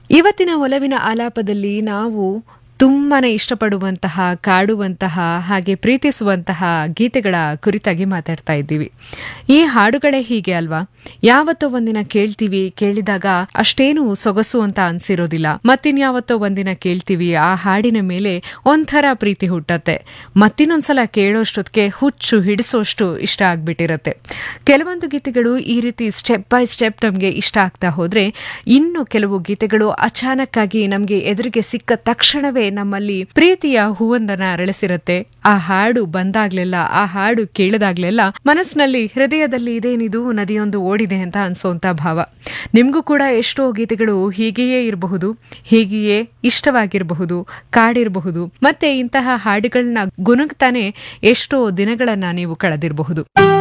ಇವತ್ತಿನ ಒಲವಿನ ಆಲಾಪದಲ್ಲಿ ನಾವು ತುಂಬಾನೇ ಇಷ್ಟಪಡುವಂತಹ ಕಾಡುವಂತಹ ಹಾಗೆ ಪ್ರೀತಿಸುವಂತಹ ಗೀತೆಗಳ ಕುರಿತಾಗಿ ಮಾತಾಡ್ತಾ ಇದ್ದೀವಿ ಈ ಹಾಡುಗಳೇ ಹೀಗೆ ಅಲ್ವಾ ಯಾವತ್ತೋ ಒಂದಿನ ಕೇಳ್ತೀವಿ ಕೇಳಿದಾಗ ಅಷ್ಟೇನು ಸೊಗಸು ಅಂತ ಅನ್ಸಿರೋದಿಲ್ಲ ಮತ್ತಿನ್ಯಾವತ್ತೋ ಒಂದಿನ ಕೇಳ್ತೀವಿ ಆ ಹಾಡಿನ ಮೇಲೆ ಒಂಥರ ಪ್ರೀತಿ ಹುಟ್ಟತ್ತೆ ಮತ್ತಿನ್ನೊಂದ್ಸಲ ಕೇಳೋಷ್ಟೊತ್ತಿಗೆ ಹುಚ್ಚು ಹಿಡಿಸೋಷ್ಟು ಇಷ್ಟ ಆಗ್ಬಿಟ್ಟಿರತ್ತೆ ಕೆಲವೊಂದು ಗೀತೆಗಳು ಈ ರೀತಿ ಸ್ಟೆಪ್ ಬೈ ಸ್ಟೆಪ್ ನಮಗೆ ಇಷ್ಟ ಆಗ್ತಾ ಹೋದ್ರೆ ಇನ್ನು ಕೆಲವು ಗೀತೆಗಳು ಅಚಾನಕ್ ಆಗಿ ನಮಗೆ ಎದುರಿಗೆ ಸಿಕ್ಕ ತಕ್ಷಣವೇ ನಮ್ಮಲ್ಲಿ ಪ್ರೀತಿಯ ಹೂವೊಂದನ್ನ ಅರಳಿಸಿರತ್ತೆ ಆ ಹಾಡು ಬಂದಾಗ್ಲೆಲ್ಲ ಆ ಹಾಡು ಕೇಳಿದಾಗ್ಲೆಲ್ಲ ಮನಸ್ಸಿನಲ್ಲಿ ಹೃದಯದಲ್ಲಿ ಇದೇನಿದು ನದಿಯೊಂದು ಓಡಿದೆ ಅಂತ ಅನ್ಸೋಂತ ಭಾವ ನಿಮ್ಗೂ ಕೂಡ ಎಷ್ಟೋ ಗೀತೆಗಳು ಹೀಗೆಯೇ ಇರಬಹುದು ಹೀಗೆಯೇ ಇಷ್ಟವಾಗಿರಬಹುದು ಕಾಡಿರಬಹುದು ಮತ್ತೆ ಇಂತಹ ಹಾಡುಗಳನ್ನ ಗುನುಗ್ತಾನೆ ಎಷ್ಟೋ ದಿನಗಳನ್ನ ನೀವು ಕಳೆದಿರಬಹುದು